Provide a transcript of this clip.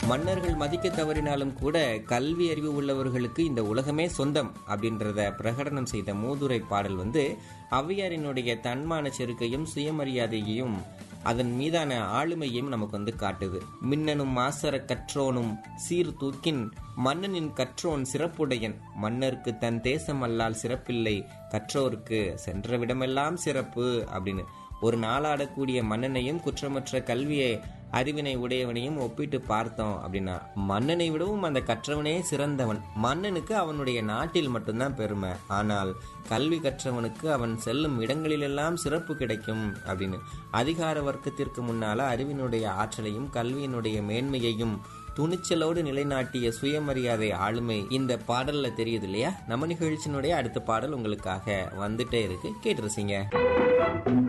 மன்னர்கள் மதிக்க தவறினாலும் கூட கல்வி அறிவு உள்ளவர்களுக்கு இந்த உலகமே சொந்தம் அப்படின்றத பிரகடனம் செய்த மூதுரை பாடல் வந்து ஔவையாரினுடைய தன்மான செருக்கையும் சுயமரியாதையையும் அதன் மீதான ஆளுமையையும் நமக்கு வந்து காட்டுது மின்னனும் மாசர கற்றோனும் சீர் தூக்கின் மன்னனின் கற்றோன் சிறப்புடையன் மன்னருக்கு தன் தேசம் அல்லால் சிறப்பில்லை கற்றோருக்கு சென்ற விடமெல்லாம் சிறப்பு அப்படின்னு ஒரு நாளாடக்கூடிய மன்னனையும் குற்றமற்ற கல்வியை அறிவினை உடையவனையும் ஒப்பிட்டு பார்த்தோம் அப்படின்னா மன்னனை விடவும் அந்த கற்றவனே சிறந்தவன் மன்னனுக்கு அவனுடைய நாட்டில் மட்டும்தான் பெருமை ஆனால் கல்வி கற்றவனுக்கு அவன் செல்லும் இடங்களிலெல்லாம் சிறப்பு கிடைக்கும் அப்படின்னு அதிகார வர்க்கத்திற்கு முன்னால அறிவினுடைய ஆற்றலையும் கல்வியினுடைய மேன்மையையும் துணிச்சலோடு நிலைநாட்டிய சுயமரியாதை ஆளுமை இந்த பாடல்ல தெரியுது இல்லையா நம்ம நிகழ்ச்சியினுடைய அடுத்த பாடல் உங்களுக்காக வந்துட்டே இருக்கு கேட்டு ரசிங்க